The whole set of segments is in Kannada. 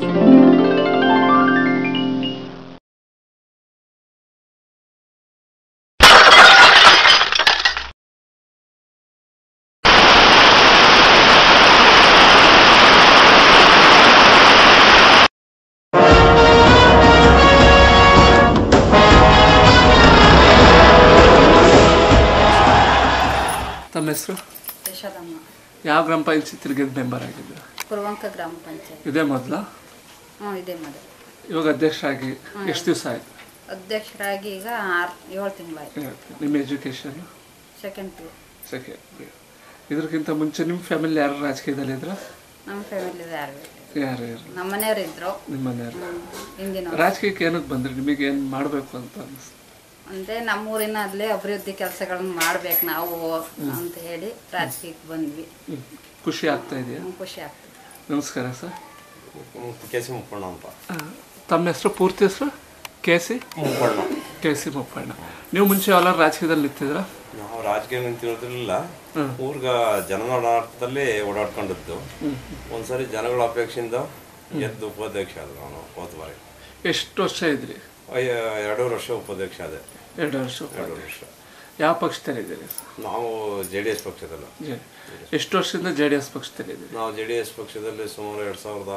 ತಮ್ಮ ಹೆಸರು ಯಶೋದಮ್ಮ ಯಾವ ಗ್ರಾಮ ಪಂಚಾಯತ್ ತಿರುಗಿದ ಮೆಂಬರ್ ಆಗಿದ್ದೀರಾ ಕುರುವಂಕ ಗ್ರಾಮ ಪಂಚಾಯತ್ ಇದೇ ಮೊದಲ ಹ್ಞೂ ಇದೆ ಮೊದಲು ಇವಾಗ ಅಧ್ಯಕ್ಷರಾಗಿ ಎಷ್ಟು ದಿವಸ ಆಯ್ತು ಅಧ್ಯಕ್ಷರಾಗಿ ಈಗ ಆರು ಏಳು ತಿಂಗಳಾಯ್ತು ಹೇಳ್ತೀನಿ. ನಿಮ್ಮ ಎಜುಕೇಷನ್ ಸೆಕೆಂಡ್ ಪಿ ಸೆಕೆಂಡ್ ಇದಕ್ಕಿಂತ ಮುಂಚೆ ನಿಮ್ಮ ಫ್ಯಾಮಿಲಿ ಯಾರು ರಾಜಕೀಯದಲ್ಲಿ ಇದ್ರ ನಮ್ಮ ಫ್ಯಾಮಿಲಿ ಯಾರು ಯಾರು ಇರಲ್ಲ ನಮ್ಮ ಮನೆಯವ್ರು ಇದ್ರು ನಿಮ್ಮ ಮನೆಯವರು ಹಿಂದಿನ ರಾಜಕೀಯಕ್ಕೆ ಏನಕ್ಕೆ ಬಂದ್ರಿ ನಿಮಗೆ ಏನು ಮಾಡಬೇಕು ಅಂತ ಅನಿಸ್ತು ಅಂದರೆ ನಮ್ಮೂರಿನ ಅಲ್ಲೇ ಅಭಿವೃದ್ಧಿ ಕೆಲಸಗಳನ್ನ ಮಾಡ್ಬೇಕು ನಾವು ಅಂತ ಹೇಳಿ ರಾಜಕೀಯಕ್ಕೆ ಬಂದ್ವಿ ಹ್ಮ್. ಖುಷಿ ಆಗ್ತಾ ಇದೆಯಾ ನಮ್ಗೆ ಖುಷಿ ಆಗ್ತದೆ ನಮಸ್ಕಾರ ಸರ್ ಕೆ ಸಿ ಮುಪ್ಪಣ್ಣ ಅಂತ ಆ, ತಮ್ಮ ಹೆಸರು ಪೂರ್ತಿ ಹೆಸರು K C Muppanna K C Muppanna ನೀವು ಮುಂಚೆ ಎಲ್ಲ ರಾಜಕೀಯದಲ್ಲಿ ನಿಂತಿದ್ರ ನಾವು ರಾಜಕೀಯ ನಿಂತಿರೋದ್ರಿಲ್ಲ ಊರ್ಗ ಜನನಾಡಾಟದಲ್ಲಿ ಓಡಾಡ್ಕೊಂಡಿದ್ದು ಒಂದ್ಸರಿ ಜನಗಳ ಅಪೇಕ್ಷೆಯಿಂದ ಗೆದ್ದು ಉಪಾಧ್ಯಕ್ಷ ಆದ ನಾನು ಹೋದ ಬಾರಿ ಎಷ್ಟು ವರ್ಷ ಇದ್ರಿ ಅಯ್ಯ, ಎರಡೂವರೆ ವರ್ಷ ಉಪಾಧ್ಯಕ್ಷ ಆದೆ ಎರಡು ವರ್ಷ ಎರಡೂವರೆ ವರ್ಷ ಯಾವ ಪಕ್ಷದಲ್ಲಿದ್ದೀರಿ ಸರ್ ನಾವು ಜೆ ಡಿ ಎಸ್ ಪಕ್ಷದಲ್ಲ ಜೆ ಎಷ್ಟು ವರ್ಷದಿಂದ ಜೆ ಡಿ ಎಸ್ ಪಕ್ಷದಲ್ಲಿದ್ದೀರಿ ನಾವು ಜೆ ಡಿ ಎಸ್ ಪಕ್ಷದಲ್ಲಿ ಸುಮಾರು ಎರಡು ಸಾವಿರದ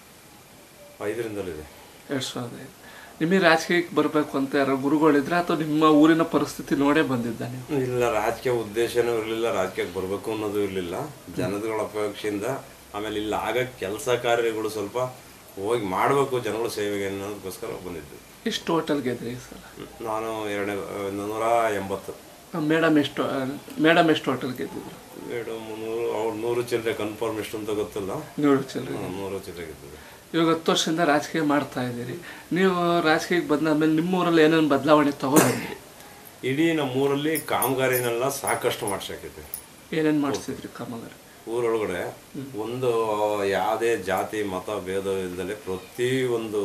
ಐದರಿಂದಲಿದೆ ಎರಡು ಸಾವಿರದ ಐದು ನಿಮಗೆ ರಾಜಕೀಯಕ್ಕೆ ಬರಬೇಕು ಅಂತ ಯಾರೋ ಗುರುಗಳಿದ್ರೆ ಅಥವಾ ನಿಮ್ಮ ಊರಿನ ಪರಿಸ್ಥಿತಿ ನೋಡೇ ಬಂದಿದ್ದ ನೀವು ಇಲ್ಲ ರಾಜಕೀಯ ಉದ್ದೇಶನೂ ಇರಲಿಲ್ಲ ರಾಜಕೀಯಕ್ಕೆ ಬರಬೇಕು ಅನ್ನೋದು ಇರಲಿಲ್ಲ ಜನಗಳ ಅಪೇಕ್ಷೆಯಿಂದ ಆಮೇಲೆ ಇಲ್ಲಿ ಆಗ ಕೆಲಸ ಕಾರ್ಯಗಳು ಸ್ವಲ್ಪ ಹೋಗಿ ಮಾಡಬೇಕು ಜನಗಳ ಸೇವೆಗೆ ಅನ್ನೋದಕ್ಕೋಸ್ಕರ ಬಂದಿದ್ದು ಎಷ್ಟು ಟೋಟಲ್ ಗೆದ್ರಿ ಸರ್ ನಾನು ಎರಡನೇ ನೂರ ಎಂಬತ್ತು ಮೇಡಮ್ ಎಷ್ಟು ಮೇಡಮ್ ಎಷ್ಟು ಟೋಟಲ್ ಗೆದ್ದಿದ್ರು ಎರಡು ಮುನ್ನೂರು ಅವ್ರು ನೂರು ಚಿಲ್ಲರೆ ಕನ್ಫರ್ಮ್ ಎಷ್ಟು ಅಂತ ಗೊತ್ತಿಲ್ಲ ನೂರು ಚಿಲ್ಲರೆ ಹ್ಮ್, ನೂರು ಚಿಲ್ಲರೆ ಗೆದ್ದಿದೆ ಇವಾಗ ಹತ್ತು ವರ್ಷದಿಂದ ರಾಜಕೀಯ ಮಾಡ್ತಾ ಇದ್ದೀರಿ ನೀವು ರಾಜಕೀಯಕ್ಕೆ ಬಂದಾದ್ಮೇಲೆ ನಿಮ್ಮ ಊರಲ್ಲಿ ಏನೇನು ಬದಲಾವಣೆ ತಗೊಂಡ್ರಿ ಇಡೀ ನಮ್ಮೂರಲ್ಲಿ ಕಾಮಗಾರಿನೆಲ್ಲ ಸಾಕಷ್ಟು ಮಾಡ್ಸಾಕೈತೆ ಏನೇನು ಮಾಡಿಸಿದ್ರಿ ಕಾಮಗಾರಿ ಊರೊಳಗಡೆ ಒಂದು ಯಾವುದೇ ಜಾತಿ ಮತ ಭೇದ ಇಲ್ಲದೆ ಪ್ರತಿ ಒಂದು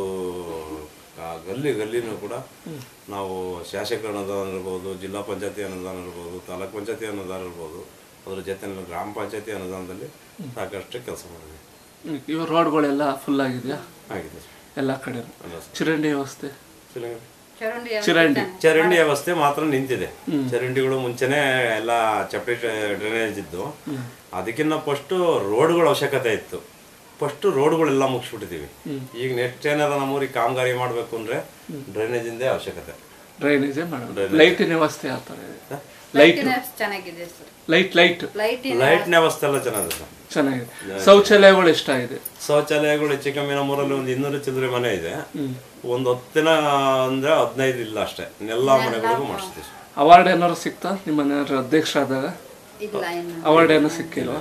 ಆ ಗಲ್ಲಿ ಗಲ್ಲಿನೂ ಕೂಡ ನಾವು ಶಾಸಕರ ಅನುದಾನ ಇರ್ಬೋದು ಜಿಲ್ಲಾ ಪಂಚಾಯತಿ ಅನುದಾನ ಇರ್ಬೋದು ತಾಲೂಕ್ ಪಂಚಾಯತಿ ಅನುದಾನ ಇರ್ಬೋದು ಅದ್ರ ಜೊತೆ ಗ್ರಾಮ ಪಂಚಾಯತಿ ಅನುದಾನದಲ್ಲಿ ಸಾಕಷ್ಟು ಕೆಲಸ ಮಾಡಿದ್ವಿ ಹ್ಮ್. ಇವಾಗ ರೋಡ್ಗಳೆಲ್ಲ ಫುಲ್ ಆಗಿದೆಯಾ ಆಗಿದೆ ಸರ್. ಎಲ್ಲ ಕಡೆ ಅಲ್ಲ ಸರ್. ಚರಂಡಿ ವ್ಯವಸ್ಥೆ ಶಿವಲಿಂಗ- ಚರಂಡಿ ಚರಂಡಿ ಚರಂಡಿ ವ್ಯವಸ್ಥೆ ಮಾತ್ರ ನಿಂತಿದೆ ಚರಂಡಿಗಳು ಮುಂಚೆನೆ ಎಲ್ಲ ಚಪ್ಪಡಿ ಡ್ರೈನೇಜ್ ಇದ್ದು ಅದಕ್ಕಿಂತ ಫಸ್ಟ್ ರೋಡ್ಗಳ ಅವಶ್ಯಕತೆ ಇತ್ತು ಫಸ್ಟ್ ರೋಡ್ಗಳೆಲ್ಲ ಮುಗಿಸ್ಬಿಟ್ಟಿದೀವಿ ಈಗ ನೆಕ್ಸ್ಟ್ ಏನಾರ ನಮ್ಮೂರಿಗೆ ಕಾಮಗಾರಿ ಮಾಡಬೇಕು ಅಂದ್ರೆ ಡ್ರೈನೇಜ್ ಇಂದೇ ಅವಶ್ಯಕತೆ ಡ್ರೈನೇಜೇ ಮಾಡೋದು ಲೈಟಿನ ವ್ಯವಸ್ಥೆ ಯಾವ ಥರ ಇದೆ ಲೈಟ್ ಲೈಟಿನ ಚೆನ್ನಾಗಿದೆ ಸರ್ ಲೈಟ್ ಲೈಟ್ ಲೈಟಿನ ಲೈಟ್ನ ವ್ಯವಸ್ಥೆ ಎಲ್ಲ ಚೆನ್ನಾಗಿದೆ ಸರ್ ಚೆನ್ನಾಗಿದೆ ಶೌಚಾಲಯಗಳು ಎಷ್ಟಾಗಿದೆ ಶೌಚಾಲಯಗಳು ಹೆಚ್ಚು ಕಮ್ಮಿ ನಮ್ಮೂರಲ್ಲಿ ಒಂದು ಇನ್ನೂರು ಚಿಲ್ಲರೆ ಮನೆ ಇದೆ ಒಂದು ಹತ್ತಿನ ಅಂದ್ರೆ ಹದಿನೈದು ಇಲ್ಲ ಅಷ್ಟೇ ಎಲ್ಲ ಮನೆಗಳಿಗೂ ಮಾಡಿಸ್ತೀವಿ ಅವಾರ್ಡ್ ಏನಾದ್ರು ಸಿಕ್ತಾ ನಿಮ್ಮ ಮನೆಯವ್ರ ಅಧ್ಯಕ್ಷರಾದಾಗ ಇಲ್ಲ ಇನ್ನು ಅವಾರ್ಡ್ ಏನೋ ಸಿಕ್ಕಿಲ್ವಾ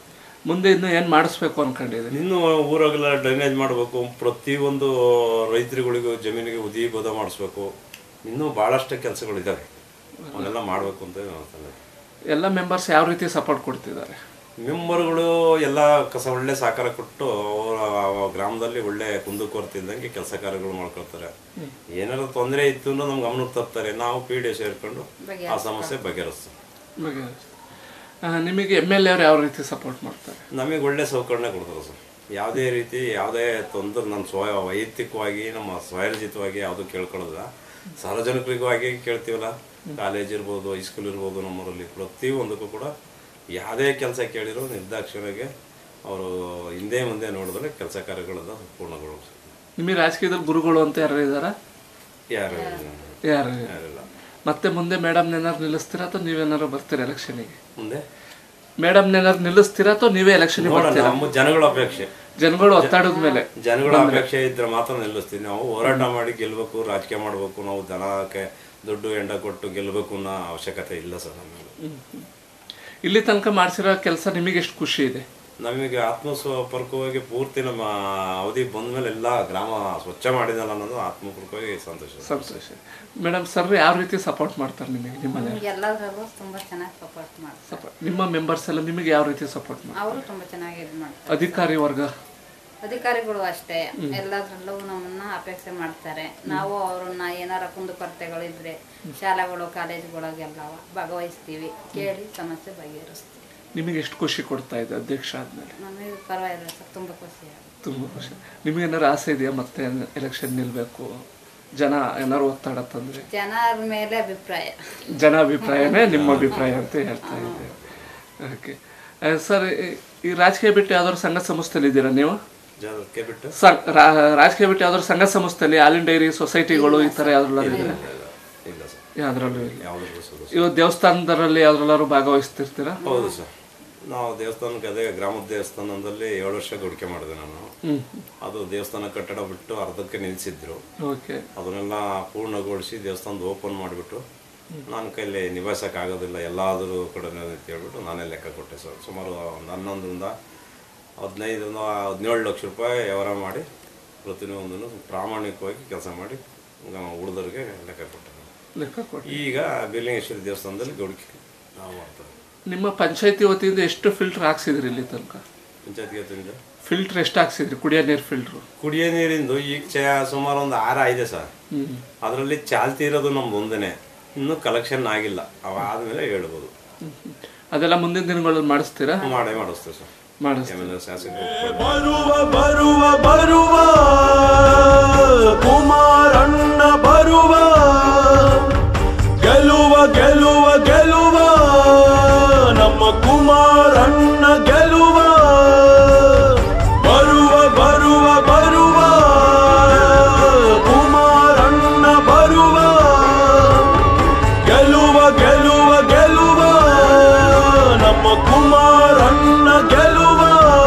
ಮುಂದೆ ಇನ್ನು ಏನು ಮಾಡಿಸ್ಬೇಕು ಅನ್ಕೊಂಡಿದ್ದೀರಿ ಇನ್ನು ಊರಾಗೆಲ್ಲ ಡ್ರೈನೇಜ್ ಮಾಡಬೇಕು ಪ್ರತಿಯೊಂದು ರೈತರುಗಳಿಗೂ ಜಮೀನಿಗೆ ಉದಿ ಬೋಧ ಮಾಡಿಸ್ಬೇಕು ಇನ್ನೂ ಭಾಳಷ್ಟು ಕೆಲಸಗಳಿದ್ದಾವೆ ಅವನ್ನೆಲ್ಲ ಮಾಡಬೇಕು ಅಂತ ಅನ್ಕೊಂಡೆ. ಎಲ್ಲ ಮೆಂಬರ್ಸ್ ಯಾವ ರೀತಿ ಸಪೋರ್ಟ್ ಕೊಡ್ತಿದ್ದಾರೆ ಮೆಂಬರ್ಗಳು ಎಲ್ಲ ಕಸ ಒಳ್ಳೆ ಸಹಕಾರ ಕೊಟ್ಟು ಅವರ ಗ್ರಾಮದಲ್ಲಿ ಒಳ್ಳೆ ಕುಂದುಕೊರತಿಲ್ದಂಗೆ ಕೆಲಸ ಕಾರ್ಯಗಳು ಮಾಡ್ಕೊಳ್ತಾರೆ ಏನಾದ್ರು ತೊಂದರೆ ಇತ್ತು ಅಂದ್ರೆ ನಮ್ಗೆ ಗಮನಕ್ಕೆ ತರ್ತಾರೆ ನಾವು ಪಿ ಡಿ ಸೇರ್ಕೊಂಡು ಆ ಸಮಸ್ಯೆ ಬಗೆಹರಿಸ್ತೀವಿ ಬಗೆಹರಿಸ್ತಾರೆ. ಆ, ನಿಮಗೆ ಎಮ್ ಎಲ್ ಎವ್ರು ಯಾವ ರೀತಿ ಸಪೋರ್ಟ್ ಮಾಡ್ತಾರೆ ನಮಗೆ ಒಳ್ಳೆ ಸೌಕರ್ಯ ಕೊಡ್ತಾರೆ ಸರ್ ಯಾವುದೇ ರೀತಿ ಯಾವುದೇ ತೊಂದರೆ ನಮ್ಮ ಸ್ವ ವೈಯಕ್ತಿಕವಾಗಿ ನಮ್ಮ ಸ್ವಯರ್ಜಿತವಾಗಿ ಯಾವುದು ಕೇಳ್ಕೊಳ್ಳೋದ ಸಾರ್ವಜನಿಕರಿಗೂ ಹಾಗೆ ಕೇಳ್ತೀವಲ್ಲ ಕಾಲೇಜ್ ಇರ್ಬೋದು ಹೈಸ್ಕೂಲ್ ಇರ್ಬೋದು ನಮ್ಮೂರಲ್ಲಿ ಪ್ರತಿಯೊಂದಕ್ಕೂ ಕೂಡ ಯಾವುದೇ ಕೆಲಸ ಕೇಳಿರೋ ನಿರ್ದಾಕ್ಷಿಣ್ಯಗೆ ಅವರು ಹಿಂದೆ ಮುಂದೆ ನೋಡಿದ್ರೆ ಕೆಲಸ ಕಾರ್ಯಗಳನ್ನ ಪೂರ್ಣಗೊಳಿಸ್ತಾರೆ ನಿಮಗೆ ರಾಜಕೀಯದಲ್ಲಿ ಗುರುಗಳು ಅಂತ ಯಾರು ಇದ್ದಾರಾ ಯಾರು ಯಾರು ಯಾರಿಲ್ಲ ಮತ್ತೆ ಮುಂದೆ ಮೇಡಮ್ ಏನಾರು ನಿಲ್ಲಿಸ್ತೀರಾ ಅಥವಾ ನೀವೇನಾರು ಬರ್ತೀರಾ ಎಲೆಕ್ಷನಿಗೆ ಮುಂದೆ ಮೇಡಮ್ ಏನಾರು ನಿಲ್ಲಿಸ್ತೀರಾ ಅಥವಾ ನೀವೇ ಎಲೆಕ್ಷನ್ಗೆ ನೋಡೋಣ ಬರ್ತೀರಾ ನಮ್ಮ ಜನಗಳ ಅಪೇಕ್ಷೆ ಜನಗಳು ಒತ್ತಾಡದ ಮೇಲೆ ಜನಗಳ ಅಪೇಕ್ಷೆ ಇದ್ರೆ ಮಾತ್ರ ನಿಲ್ಲಿಸ್ತೀವಿ ನಾವು ಹೋರಾಟ ಮಾಡಿ ಗೆಲ್ಬೇಕು ರಾಜಕೀಯ ಮಾಡಬೇಕು ನಾವು ದನಕ್ಕೆ ದುಡ್ಡು ಎಂಡ ಕೊಟ್ಟು ಗೆಲ್ಲಬೇಕು ಅನ್ನೋ ಅವಶ್ಯಕತೆ ಇಲ್ಲ ಸರ್ ನಮಗೆ ಇಲ್ಲಿ ತನಕ ಮಾಡಿಸಿರೋ ಕೆಲಸ ನಿಮಗೆ ಎಷ್ಟು ಖುಷಿ ಇದೆ ನಮಗೆ ಆತ್ಮಸ್ವಪರ್ಕವಾಗಿ ಪೂರ್ತಿ ನಮ್ಮ ಅವಧಿ ಬಂದ್ಮೇಲೆ ಎಲ್ಲ ಗ್ರಾಮ ಸ್ವಚ್ಛ ಮಾಡಿದಲ್ಲ ಅನ್ನೋದು ಆತ್ಮಪೂರ್ವಕವಾಗಿ ಸಂತೋಷ ಸಂತೋಷ ಮೇಡಮ್ ಸರ್ ಯಾವ ರೀತಿ ಸಪೋರ್ಟ್ ಮಾಡ್ತಾರೆ ನಿಮಗೆ ನಿಮ್ಮ ಮನೆ ನಮ್ಗೆ ಎಲ್ಲದ್ರಲ್ಲೂ ತುಂಬಾ ಚೆನ್ನಾಗಿ ಸಪೋರ್ಟ್ ಮಾಡ್ತಾರೆ ಸಪೋರ್ಟ್ ನಿಮ್ಮ ಮೆಂಬರ್ಸ್ ಎಲ್ಲ ನಿಮಗೆ ಯಾವ ರೀತಿ ಸಪೋರ್ಟ್ ಮಾಡ್ತಾರೆ ಅವರು ತುಂಬಾ ಚೆನ್ನಾಗಿ ಇದು ಮಾಡ್ತಾರೆ ಅಧಿಕಾರಿ ವರ್ಗ ಅಧಿಕಾರಿಗಳು ಅಷ್ಟೇ ಎಲ್ಲದ್ರಲ್ಲೂ ನಮ್ಮನ್ನ ಅಪೇಕ್ಷೆ ಮಾಡ್ತಾರೆ ನಾವು ಅವ್ರನ್ನ ಏನಾರ ಕುಂದುಕೊರತೆಗಳಿದ್ರೆ ಶಾಲೆಗಳು ಕಾಲೇಜುಗಳಿಗೆಲ್ಲ ಭಾಗವಹಿಸ್ತೀವಿ ಕೇಳಿ ಸಮಸ್ಯೆ ಬಗೆಹರಿಸ್ತೀವಿ ನಿಮಗೆ ಎಷ್ಟು ಖುಷಿ ಕೊಡ್ತಾ ಇದೆ ಅಧ್ಯಕ್ಷ ಆದ್ಮೇಲೆ ನಮಗೆ ಪರವಾಗಿಲ್ಲ ಸರ್ ತುಂಬ ಖುಷಿ ಆಗುತ್ತೆ ತುಂಬ ಖುಷಿ ನಿಮ್ಗೆ ಏನಾರು ಆಸೆ ಇದೆಯಾ ಮತ್ತೆ ಎಲೆಕ್ಷನ್ ನಿಲ್ಬೇಕು ಜನ ಏನಾರು ಒತ್ತಡ ತಂದ್ರೆ ಜನರ ಮೇಲೆ ಅಭಿಪ್ರಾಯ ಜನ ಅಭಿಪ್ರಾಯನೇ ನಿಮ್ಮ ಅಭಿಪ್ರಾಯ ಅಂತ ಹೇಳ್ತಾ ಇದ್ದೀವಿ ಓಕೆ ಸರ್ ಈ ರಾಜಕೀಯ ಬಿಟ್ಟು ಯಾವ್ದಾದ್ರು ಸಂಘ ಸಂಸ್ಥೆಯಲ್ಲಿ ಇದ್ದೀರಾ ನೀವು ಜನಕ್ಕೆ ಬಿಟ್ಟು ಸಂ- ರಾ- ರಾಜಕೀಯ ಬಿಟ್ಟು ಯಾವ್ದಾದ್ರು ಸಂಘ ಸಂಸ್ಥೆಯಲ್ಲಿ ಹಾಲಿನ ಡೈರಿ ಸೊಸೈಟಿಗಳು ಈ ಥರ ಯಾವ್ದ್ರಲ್ಲಾರು ಇದ್ದೀರಾ ಇಲ್ಲ ಸರ್ ಯಾವ್ದ್ರಲ್ಲೂ ಇಲ್ಲ ಯಾವುದ್ರ ಸದಸ್ಯ ಇವಾಗ ದೇವಸ್ಥಾನದಲ್ಲಿ ಯಾವ್ದ್ರಲ್ಲಾರು ಭಾಗವಹಿಸ್ತಿರ್ತೀರಾ ಹೌದು ಸರ್ ನಾವು ದೇವಸ್ಥಾನಕ್ಕೆ ಅದೇ ಗ್ರಾಮದ ದೇವಸ್ಥಾನದಲ್ಲಿ ಏಳು ವರ್ಷ ಗುಡಿಕೆ ಮಾಡಿದೆ ನಾನು ಹ್ಮ್ ಅದು ದೇವಸ್ಥಾನ ಕಟ್ಟಡ ಬಿಟ್ಟು ಅರ್ಧಕ್ಕೆ ನಿಲ್ಲಿಸಿದ್ರು ಓಕೆ ಅದನ್ನೆಲ್ಲ ಪೂರ್ಣಗೊಳಿಸಿ ದೇವಸ್ಥಾನದ ಓಪನ್ ಮಾಡಿಬಿಟ್ಟು ನನ್ನ ಕೈಲಿ ನಿಭಾಯಿಸೋಕ್ಕಾಗೋದಿಲ್ಲ ಎಲ್ಲಾದರೂ ಕಡೆ ಅಂತ ಹೇಳ್ಬಿಟ್ಟು ನಾನೇ ಲೆಕ್ಕ ಕೊಟ್ಟೆ ಸರ್ ಸುಮಾರು ಒಂದು ಹನ್ನೊಂದರಿಂದ ಹದಿನೈದರಿಂದ ಹದಿನೇಳು ಲಕ್ಷ ರೂಪಾಯಿ ವ್ಯವಹಾರ ಮಾಡಿ ಪ್ರತಿಯೊಂದನ್ನು ಪ್ರಾಮಾಣಿಕವಾಗಿ ಕೆಲಸ ಮಾಡಿ ಉಳಿದವ್ರಿಗೆ ಲೆಕ್ಕ ಕೊಟ್ಟೆ ನಾನು. ಲೆಕ್ಕ ಕೊಡಿ ಈಗ ಬೀಲಿಂಗೇಶ್ವರಿ ದೇವಸ್ಥಾನದಲ್ಲಿ ಗೌಡಿಕೆ ನಾವು ಮಾಡ್ತಾರೆ ನಿಮ್ಮ ಪಂಚಾಯತಿ ವತಿಯಿಂದ ಎಷ್ಟು ಫಿಲ್ಟರ್ ಹಾಕ್ಸಿದ್ರಿ ಇಲ್ಲಿ ತನಕ ಪಂಚಾಯತ್ಗೆ ತಿಂದ ಫಿಲ್ಟರ್ ಎಷ್ಟು ಹಾಕ್ಸಿದ್ರಿ ಕುಡಿಯೋ ನೀರು ಫಿಲ್ಟ್ರು ಕುಡಿಯೋ ನೀರಿಂದು ಈಗ ಚ ಸುಮಾರು ಒಂದು ಆರ ಇದೆ ಸರ್ ಹ್ಮ್ ಅದರಲ್ಲಿ ಚಾಲ್ತಿ ಇರೋದು ನಮ್ದು ಒಂದೇ ಇನ್ನೂ ಕಲೆಕ್ಷನ್ ಆಗಿಲ್ಲ ಅವಾದ್ಮೇಲೆ ಹೇಳ್ಬೋದು ಅದೆಲ್ಲ ಮುಂದಿನ ದಿನಗಳಲ್ಲಿ ಮಾಡಿಸ್ತೀರಾ ಮಾಡೇ ಮಾಡಿಸ್ತೇವೆ ಸರ್ ಮಾಡಿಸ್ತೀವಿ ಆಮೇಲೆ ಶಾಸಕರು ಬರುವ ಬರುವ ಬರುವ ಕುಮಾರಣ್ಣ ಬರುವ ಗೆಲುವ ಗೆಲುವ ಗೆಲುವ ನಮ್ಮ ಕುಮಾರಣ್ಣ ಗೆಲುವ ಬರುವ ಬರುವ ಬರುವ ಕುಮಾರಣ್ಣ ಬರುವ ಗೆಲುವ ಗೆಲುವ ಗೆಲುವ ನಮ್ಮ ಕುಮಾರಣ್ಣ ಗೆಲುವ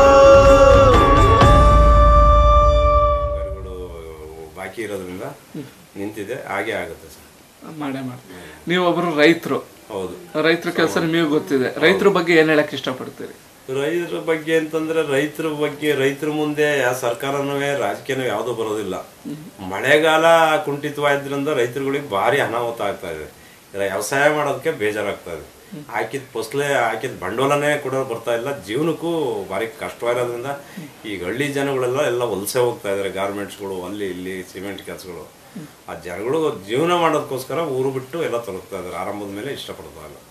ಕಾಮಗಾರಿಗಳು ಬಾಕಿ ಇರೋದ್ರಿಂದ ನಿಂತಿದೆ ಹಾಗೆ ಆಗುತ್ತೆ ಸರ್ ಮಾಡೇ ಮಾಡಿ ನೀವೊಬ್ರು ರೈತರು ಹೌದು ರೈತರ ಕೆಲಸ ನಿಮಗೆ ಗೊತ್ತಿದೆ ರೈತರ ಬಗ್ಗೆ ಏನ್ ಹೇಳಕ್ ಇಷ್ಟಪಡ್ತೀರಿ ರೈತರ ಬಗ್ಗೆ ಅಂತಂದ್ರೆ ರೈತರ ಬಗ್ಗೆ ರೈತರ ಮುಂದೆ ಯಾವ ಸರ್ಕಾರನೂ ರಾಜಕೀಯನೂ ಯಾವುದು ಬರೋದಿಲ್ಲ ಮಳೆಗಾಲ ಕುಂಠಿತವಾದ್ರಿಂದ ರೈತರುಗಳಿಗೆ ಭಾರಿ ಅನಾಹುತ ಆಗ್ತಾ ಇದೆ ಇಲ್ಲ ವ್ಯವಸಾಯ ಮಾಡೋದಕ್ಕೆ ಬೇಜಾರಾಗ್ತಾ ಇದೆ ಹಾಕಿದ ಫಸಲೆ ಹಾಕಿದ ಬಂಡವಾಳನೇ ಕೂಡ ಬರ್ತಾ ಇಲ್ಲ ಜೀವನಕ್ಕೂ ಭಾರಿ ಕಷ್ಟವಾಗಿರೋದ್ರಿಂದ ಈಗ ಹಳ್ಳಿ ಜನಗಳೆಲ್ಲ ಎಲ್ಲ ವಲಸೆ ಹೋಗ್ತಾ ಇದಾರೆ ಗಾರ್ಮೆಂಟ್ಸ್ಗಳು ಅಲ್ಲಿ ಇಲ್ಲಿ ಸಿಮೆಂಟ್ ಕೆಲಸಗಳು ಆ ಜನಗಳು ಜೀವನ ಮಾಡೋದಕ್ಕೋಸ್ಕರ ಊರು ಬಿಟ್ಟು ಎಲ್ಲ ತೊಲಗ್ತಾ ಇದಾರೆ ಆರಂಭದ ಮೇಲೆ ಇಷ್ಟಪಡ್ತಾ ಇಲ್ಲ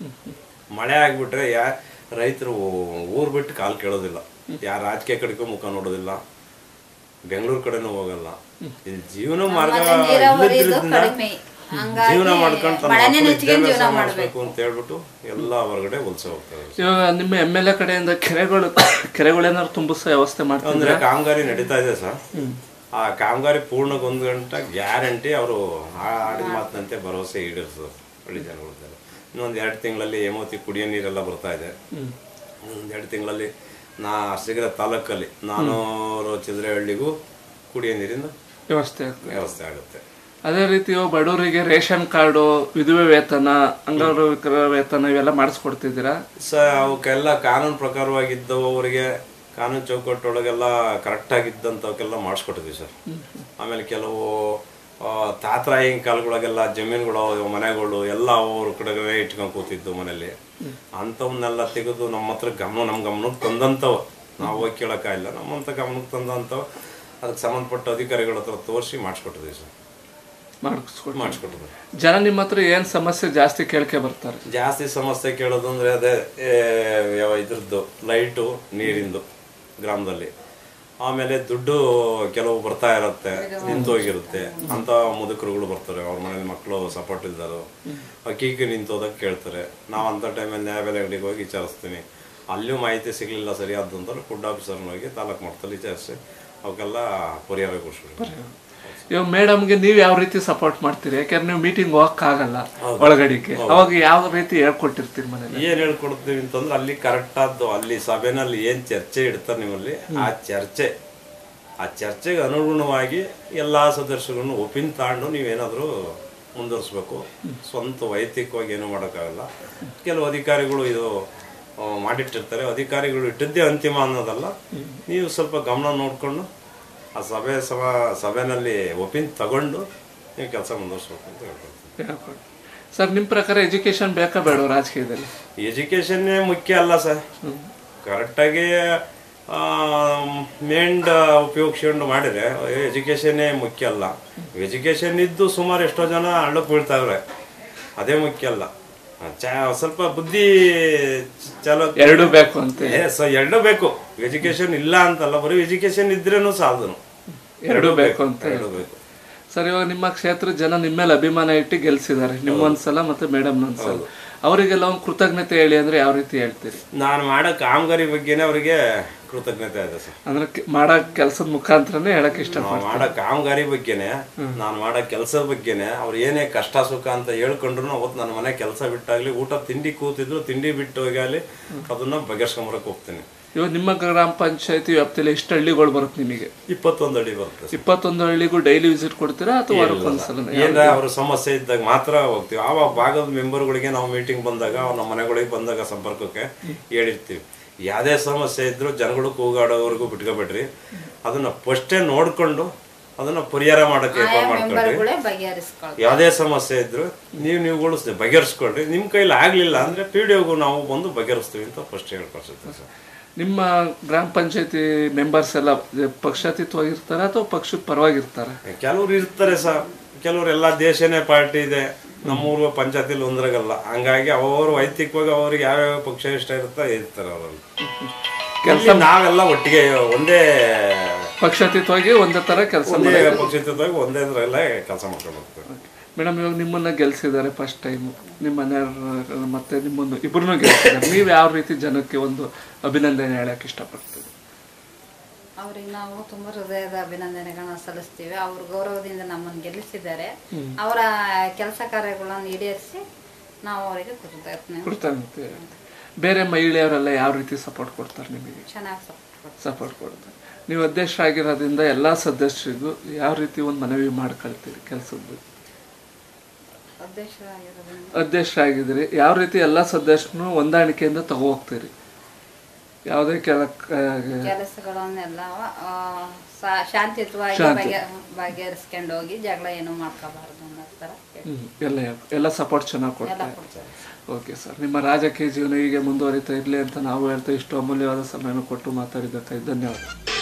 ಮಳೆ ಆಗ್ಬಿಟ್ರೆ ಯಾ ರೈತರು ಊರ್ ಬಿಟ್ಟು ಕಾಲು ಕೇಳೋದಿಲ್ಲ ಯಾರ ರಾಜಕೀಯ ಕಡೆಗೂ ಮುಖ ನೋಡೋದಿಲ್ಲ ಬೆಂಗಳೂರು ಕಡೆನೂ ಹೋಗಲ್ಲ ಇಲ್ಲಿ ಜೀವನ ಮಾರ್ಗ ನಮ್ಮಲ್ಲಿ ನೀರಾವರಿ ಇದು ಇಲ್ಲದ್ರಿಂದ ಕಡಿಮೆ ಹಂಗಾಗಿ ಜೀವನ ಮಾಡ್ಕೊಂಡು ತನ್ನ ಮಳೆನೇ ಮಕ್ಕಳು ನೆಚ್ಕೊಂಡು ವಿದ್ಯಾಭ್ಯಾಸ ಜೀವನ ಮಾಡಿಸ್ಬೇಕು ಅಂತ ಹೇಳ್ಬಿಟ್ಟು ಎಲ್ಲ ಹೊರಗಡೆ ವಲಸೆ ಹೋಗ್ತಾರೆ ಇವಾಗ ನಿಮ್ಮ ಎಮ್ ಎಲ್ ಎ ಕಡೆಯಿಂದ ಕೆರೆಗಳು ಕೆರೆಗಳೇನಾದ್ರು ತುಂಬಿಸೋ ವ್ಯವಸ್ಥೆ ಮಾಡ್ತಾರೆ ಅಂದ್ರೆ ಕಾಮಗಾರಿ ನಡೀತಾ ಇದೆ ಸರ್ ಆ ಕಾಮಗಾರಿ ಪೂರ್ಣಗೊಂಡ್ಗಂಟ ಗ್ಯಾರಂಟಿ ಅವರು ಆಡಿದ ಮಾತಿನಂತೆ ಭರವಸೆ ಈಡೇರಿಸೋದು ಹಳ್ಳಿ ಜನಗಳಿದ್ದಾರೆ ಇನ್ನೊಂದು ಎರಡು ತಿಂಗಳಲ್ಲಿ ಹೇಮಾವತಿ ಕುಡಿಯೋ ನೀರೆಲ್ಲ ಬರ್ತಾ ಇದೆ ಒಂದು ಎರಡು ತಿಂಗಳಲ್ಲಿ ನಾ ಅರ್ಸಿಗರ ತಾಲೂಕಲ್ಲಿ ನಾನೂರು ಚಿಲ್ಲರೆ ಹಳ್ಳಿಗೂ ಕುಡಿಯೋ ನೀರಿನ ವ್ಯವಸ್ಥೆ ಆಗ್ತದೆ ವ್ಯವಸ್ಥೆ ಆಗುತ್ತೆ ಅದೇ ರೀತಿ ಇವಾಗ ಬಡವರಿಗೆ ರೇಷನ್ ಕಾರ್ಡು ವಿಧವೆ ವೇತನ ಅಂಗವಿಕಲ ವೇತನ ಇವೆಲ್ಲ ಮಾಡಿಸ್ಕೊಡ್ತಿದ್ದೀರಾ ಸ ಅವಕ್ಕೆಲ್ಲ ಕಾನೂನು ಪ್ರಕಾರವಾಗಿದ್ದವರಿಗೆ ಕಾನೂನು ಚೌಕಟ್ಟೊಳಗೆಲ್ಲ ಕರೆಕ್ಟಾಗಿದ್ದಂಥವಕ್ಕೆಲ್ಲ ಮಾಡಿಸ್ಕೊಟ್ಟಿದ್ವಿ ಸರ್ ಆಮೇಲೆ ಕೆಲವು ಆ, ತಾತರಾಯಿನ ಕಾಲಗಳಿಗೆಲ್ಲ ಜಮೀನುಗಳು ಮನೆಗಳು ಎಲ್ಲ ಅವ್ರ ಕಡೆಗೆ ಇಟ್ಕೊಂಡು ಕೂತಿದ್ದು ಮನೇಲಿ ಅಂಥವನ್ನೆಲ್ಲ ತೆಗೆದು ನಮ್ಮ ಹತ್ರ ಗಮನ ನಮ್ಮ ಗಮನಕ್ಕೆ ತಂದಂಥವು ನಾವು ಹೋಗಿ ಕೇಳೋಕ್ಕಾಗಿಲ್ಲ ನಮ್ಮಂಥ ಗಮನಕ್ಕೆ ತಂದಂಥವು ಅದಕ್ಕೆ ಸಂಬಂಧಪಟ್ಟ ಅಧಿಕಾರಿಗಳ ಹತ್ರ ತೋರಿಸಿ ಮಾಡಿಸ್ಕೊಟ್ಟಿದ್ವಿ ಸರ್ ಮಾಡಿಸ್ಕೊಡ್ ಮಾಡಿಸ್ಕೊಟ್ಟಿದ್ವಿ ಜನ ನಿಮ್ಮ ಹತ್ರ ಏನ್ ಸಮಸ್ಯೆ ಜಾಸ್ತಿ ಕೇಳ್ಕೆ ಬರ್ತಾರೆ ಜಾಸ್ತಿ ಸಮಸ್ಯೆ ಕೇಳೋದು ಅಂದ್ರೆ ಅದೇ ಏ, ಯಾವ ಇದ್ರದ್ದು ಲೈಟು ನೀರಿಂದು ಗ್ರಾಮದಲ್ಲಿ ಆಮೇಲೆ ದುಡ್ಡು ಕೆಲವು ಬರ್ತಾ ಇರತ್ತೆ ನಿಂತೋಗಿರುತ್ತೆ ಅಂತ ಮುದುಕರುಗಳು ಬರ್ತಾರೆ ಅವ್ರ ಮನೇಲಿ ಮಕ್ಕಳು ಸಪೋರ್ಟ್ ಇಲ್ದಾರು ಅಕ್ಕಿಗೆ ನಿಂತೋದಕ್ಕೆ ಕೇಳ್ತಾರೆ ನಾವು ಅಂಥ ಟೈಮಲ್ಲಿ ನ್ಯಾಯಬೆಲೆ ಅಂಗಡಿಗೆ ಹೋಗಿ ವಿಚಾರಿಸ್ತೀನಿ ಅಲ್ಲಿಯೂ ಮಾಹಿತಿ ಸಿಗಲಿಲ್ಲ ಸರಿಯಾದ ಅಂತ ಫುಡ್ ಆಫೀಸರ್ನ ಹೋಗಿ ತಾಲೂಕು ಮಟ್ಟದಲ್ಲಿ ವಿಚಾರಿಸಿ ಅವಕ್ಕೆಲ್ಲ ಪರಿಹಾರ ಕೊಡಿಸ್ಬಿಡಿ ಇವಾಗ ಮೇಡಮ್ಗೆ ನೀವು ಯಾವ ರೀತಿ ಸಪೋರ್ಟ್ ಮಾಡ್ತೀರಿ ಯಾಕಂದ್ರೆ ನೀವು ಮೀಟಿಂಗ್ ಹೋಗಕ್ಕಾಗಲ್ಲ ಒಳಗಡಿಗೆ ಅವಾಗ ಯಾವ ರೀತಿ ಹೇಳ್ಕೊಟ್ಟಿರ್ತೀರಿ ಮನೇಲಿ ಏನ್ ಹೇಳ್ಕೊಡ್ತೀವಿ ಅಂತಂದ್ರೆ ಅಲ್ಲಿ ಕರೆಕ್ಟ್ ಆದ್ದು ಅಲ್ಲಿ ಸಭೆನಲ್ಲಿ ಏನ್ ಚರ್ಚೆ ಇಡ್ತಾರೆ ನಿಮ್ಮಲ್ಲಿ ಆ ಚರ್ಚೆ ಆ ಚರ್ಚೆಗೆ ಅನುಗುಣವಾಗಿ ಎಲ್ಲಾ ಸದಸ್ಯರನ್ನು ಒಪಿನ್ ತಾಂಡು ನೀವೇನಾದ್ರೂ ಮುಂದುವರಿಸ್ಬೇಕು ಸ್ವಂತ ವೈಯಕ್ತಿಕವಾಗಿ ಏನು ಮಾಡೋಕ್ಕಾಗಲ್ಲ ಕೆಲವು ಅಧಿಕಾರಿಗಳು ಇದು ಆ, ಮಾಡಿಟ್ಟಿರ್ತಾರೆ ಅಧಿಕಾರಿಗಳು ಇಟ್ಟಿದ್ದೇ ಅಂತಿಮ ಅನ್ನೋದಲ್ಲ ನೀವು ಸ್ವಲ್ಪ ಗಮನ ನೋಡ್ಕೊಂಡು ಆ ಸಭೆ ಸಭಾ ಸಭೆನಲ್ಲಿ ಒಪಿನ್ ತಗೊಂಡು ನೀವು ಕೆಲಸ ಮುಂದುವರಿಸ್ಬೇಕು ಅಂತ ಹೇಳ್ಕೊಡ್ತೀನಿ ಹೇಳ್ಕೊಡಿ ಸರ್ ನಿಮ್ಮ ಪ್ರಕಾರ ಎಜುಕೇಶನ್ ಬೇಕಾ ಬೇಡ ರಾಜಕೀಯದಲ್ಲಿ ಎಜುಕೇಶನ್ನೇ ಮುಖ್ಯ ಅಲ್ಲ ಸರ್ ಕರೆಕ್ಟಾಗಿ ಮೇಂಡ್ ಉಪಯೋಗಿಸ್ಕೊಂಡು ಮಾಡಿದ್ರೆ ಎಜುಕೇಶನ್ನೇ ಮುಖ್ಯ ಅಲ್ಲ ಎಜುಕೇಶನ್ ಇದ್ದು ಸುಮಾರು ಎಷ್ಟೋ ಜನ ಹಳ್ಳಕ್ಕೆ ಬೀಳ್ತಾವ್ರೆ ಅದೇ ಮುಖ್ಯ ಅಲ್ಲ ಚ ಸ್ವಲ್ಪ ಬುದ್ಧಿ ಚಲೋ ಎರಡೂ ಬೇಕು ಅಂತ ಎರಡು ಬೇಕು ಎಜುಕೇಶನ್ ಇಲ್ಲ ಅಂತಲ್ಲ ಬರೀ ಎಜುಕೇಶನ್ ಇದ್ರೇನು ಸಾಲದು ಎರಡೂ ಬೇಕು ಅಂತ ಎರಡೂ ಬೇಕು ಸರ್ ಇವಾಗ ನಿಮ್ಮ ಕ್ಷೇತ್ರ ಜನ ನಿಮ್ಮ ಮೇಲೆ ಅಭಿಮಾನ ಇಟ್ಟು ಗೆಲ್ಸಿದ್ದಾರೆ ನಿಮ್ಮೊಂದ್ಸಲ ಮತ್ತೆ ಮೇಡಮ್ ಒಂದ್ಸಲ ಅವರಿಗೆಲ್ಲ ಒಂದು ಕೃತಜ್ಞತೆ ಹೇಳಿ ಅಂದ್ರೆ ಯಾವ ರೀತಿ ಹೇಳ್ತೀರಿ ನಾನು ಮಾಡೋ ಕಾಮಗಾರಿ ಬಗ್ಗೆನೇ ಅವರಿಗೆ ಕೃತಜ್ಞತೆ ಇದೆ ಸರ್ ಅಂದ್ರೆ ಕೆ- ಮಾಡೋ ಕೆಲಸದ ಮುಖಾಂತರನೇ ಹೇಳಕ್ ಇಷ್ಟ ನಾವು ಮಾಡೋ ಕಾಮಗಾರಿ ಬಗ್ಗೆನೆ ನಾನು ಮಾಡೋ ಕೆಲಸದ ಬಗ್ಗೆನೆ ಅವ್ರು ಏನೇ ಕಷ್ಟ ಸುಖ ಅಂತ ಹೇಳ್ಕೊಂಡ್ರು ಅವತ್ತು ನನ್ನ ಮನೆ ಕೆಲಸ ಬಿಟ್ಟಾಗ್ಲಿ ಊಟ ತಿಂಡಿ ಕೂತಿದ್ರು ತಿಂಡಿ ಬಿಟ್ಟು ಹೋಗಾಲಿ ಅದನ್ನ ಬಗೆಹರ್ಸ್ಕೊಂಬರಕ್ ಹೋಗ್ತೀನಿ ಇವಾಗ ನಿಮ್ಮ ಗ್ರಾಮ ಪಂಚಾಯತಿ ವ್ಯಾಪ್ತಿಯಲ್ಲಿ ಎಷ್ಟು ಹಳ್ಳಿಗಳು ಬರುತ್ತೆ ನಿಮಗೆ ಇಪ್ಪತ್ತೊಂದು ಅಡಿ ಬರುತ್ತೆ ಸರ್. ಇಪ್ಪತ್ತೊಂದು ಹಳ್ಳಿಗೂ ಡೈಲಿ ವಿಸಿಟ್ ಕೊಡ್ತೀರಾ ಅಥವಾ ವಾರಕ್ಕೊಂದ್ಸಲ ಏನಾರ ಅವ್ರ ಸಮಸ್ಯೆ ಇದ್ದಾಗ ಮಾತ್ರ ಹೋಗ್ತೀವಿ ಆವಾಗ ಭಾಗದ ಮೆಂಬರ್ಗಳಿಗೆ ನಾವು ಮೀಟಿಂಗ್ ಬಂದಾಗ ಅವ್ರ ನಮ್ಮ ಮನೆಗಳಿಗೆ ಬಂದಾಗ ಸಂಪರ್ಕಕ್ಕೆ ಹೇಳಿರ್ತೀವಿ ಯಾವುದೇ ಸಮಸ್ಯೆ ಇದ್ರು ಜನಗಳು ಕೂಗಾಡೋವರೆಗೂ ಬಿಟ್ಕೊಬೇಡ್ರಿ ಅದನ್ನ ಫಸ್ಟೇ ನೋಡ್ಕೊಂಡು ಅದನ್ನ ಪರಿಹಾರ ಮಾಡಕ್ಕೆ ಏರ್ಪಾಡು ಮಾಡ್ಕೊಳ್ರಿ ಮೆಂಬರ್ಗಳೇ ಬಗೆಹರಿಸ್ಕೊಳ್ತಾರೆ ಯಾವುದೇ ಸಮಸ್ಯೆ ಇದ್ರು ನೀವು ನೀವುಗಳು ಸ- ಬಗೆಹರಿಸ್ಕೊಳ್ರಿ ನಿಮ್ಮ ಕೈಲಿ ಆಗ್ಲಿಲ್ಲ ಅಂದ್ರೆ ಪಿ ಡಿ ನಾವು ಬಂದು ಬಗೆಹರಿಸ್ತೀವಿ ಅಂತ ಫಸ್ಟ್ ಹೇಳ್ಕೊಳ್ಸುತ್ತೆ ಸರ್ ನಿಮ್ಮ ಗ್ರಾಮ ಪಂಚಾಯತಿ ಮೆಂಬರ್ಸ್ ಎಲ್ಲ ಪಕ್ಷಾತೀತವಾಗಿರ್ತಾರ ಅಥವಾ ಪಕ್ಷದ ಪರವಾಗಿರ್ತಾರ ಕೆಲವ್ರು ಇರ್ತಾರೆ ಸರ್ ಕೆಲವ್ರು ಎಲ್ಲ ದೇಶನೇ ಪಾರ್ಟಿ ಇದೆ ನಮ್ಮೂರು ಪಂಚಾಯತಿಲಿ ಒಂದ್ರಾಗಲ್ಲ ಹಂಗಾಗಿ ಅವರು ವೈಯಕ್ತಿಕವಾಗಿ ಅವ್ರಿಗೆ ಯಾವ್ಯಾವ ಪಕ್ಷ ಇಷ್ಟ ಇರುತ್ತೋ ಇರ್ತಾರೆ ಅವರಲ್ಲಿ ಕೆಲಸ ನಾವೆಲ್ಲ ಒಟ್ಟಿಗೆ ಒಂದೇ ಪಕ್ಷಾತೀತವಾಗಿ ಒಂದೇ ತರ ಕೆಲಸ ಒಂದೇ ಪಕ್ಷದಲ್ಲಿ ಒಂದೇ ಇದ್ರಲ್ಲ ಕೆಲಸ ಮಾಡ್ಕೊಂಡು ಹೋಗ್ತೀವಿ ಮೇಡಮ್ ಇವಾಗ ನಿಮ್ಮನ್ನ ಗೆಲ್ಸಿದ್ದಾರೆ ಫಸ್ಟ್ ಟೈಮ್ ನಿಮ್ಮ ಮನೆಯವ್ರ ಮತ್ತೆ ನಿಮ್ಮನ್ನು ಇಬ್ಬರನ್ನೂ ಗೆಲ್ಸಿದ್ದಾರೆ ನೀವು ಯಾವ ರೀತಿ ಜನಕ್ಕೆ ಒಂದು ಅಭಿನಂದನೆ ಹೇಳಕ್ ಇಷ್ಟಪಡ್ತೀವಿ ಅವ್ರಿಗೆ ನಾವು ತುಂಬಾ ಹೃದಯದ ಅಭಿನಂದನೆಗಳನ್ನ ಸಲ್ಲಿಸ್ತೀವಿ ಅವ್ರ ಗೌರವದಿಂದ ನಮ್ಮನ್ನು ಗೆಲ್ಲಿಸಿದ್ದಾರೆ ಅವರ ಕೆಲಸ ಕಾರ್ಯಗಳನ್ನು ಈಡೇರಿಸಿ ನಾವು ಅವರಿಗೆ ಕೃತಜ್ಞತೆ ಕೃತಜ್ಞತೆ ಬೇರೆ ಮಹಿಳೆಯರೆಲ್ಲ ಯಾವ ರೀತಿ ಸಪೋರ್ಟ್ ಕೊಡ್ತಾರೆ ನಿಮಗೆ ಚೆನ್ನಾಗಿ ಸಪೋರ್ಟ್ ಸಪೋರ್ಟ್ ಕೊಡ್ತಾರೆ ನೀವು ಅಧ್ಯಕ್ಷರಾಗಿರೋದ್ರಿಂದ ಎಲ್ಲ ಸದಸ್ಯರಿಗೂ ಯಾವ ರೀತಿ ಒಂದು ಮನವಿ ಮಾಡ್ಕೊಳ್ತೀರಿ ಕೆಲಸದ್ದು ಅಧ್ಯಕ್ಷರಾಗಿರೋದ್ರಿಂದ ಅಧ್ಯಕ್ಷರಾಗಿದ್ದೀರಿ ಯಾವ ರೀತಿ ಎಲ್ಲ ಸದಸ್ಯರನ್ನು ಹೊಂದಾಣಿಕೆಯಿಂದ ತಗೋ ಹೋಗ್ತೀರಿ ಯಾವುದೇ ಕೆಲ ಕೆಲಸಗಳನ್ನೆಲ್ಲ ಆ, ಸಾ- ಶಾಂತಿಯುತವಾಗಿ ಶಾಂತಿ. ಬಗೆ ಬಗೆಹರಿಸ್ಕೊಂಡು ಹೋಗಿ ಜಗಳ ಏನು ಮಾಡ್ಕೋಬಾರ್ದು ಅನ್ನೋ ಥರ ಹೇಳಿ. ಎಲ್ಲ ಎಲ್ಲ ಸಪೋರ್ಟ್ ಚೆನ್ನಾಗಿ ಎಲ್ಲ ಕೊಡ್ತಾರೆ ಕೊಡ್ತಾರೆ ಓಕೆ ಸರ್ ನಿಮ್ಮ ರಾಜಕೀಯ ಜೀವನ ಹೀಗೆ ಮುಂದುವರಿತಾ ಇರಲಿ ಅಂತ ನಾವು ಹೇಳ್ತಾ ಇಷ್ಟು ಅಮೂಲ್ಯವಾದ ಸಮಯವನ್ನು ಕೊಟ್ಟು ಮಾತಾಡಿದ್ದಕ್ಕಾಗಿ ಧನ್ಯವಾದ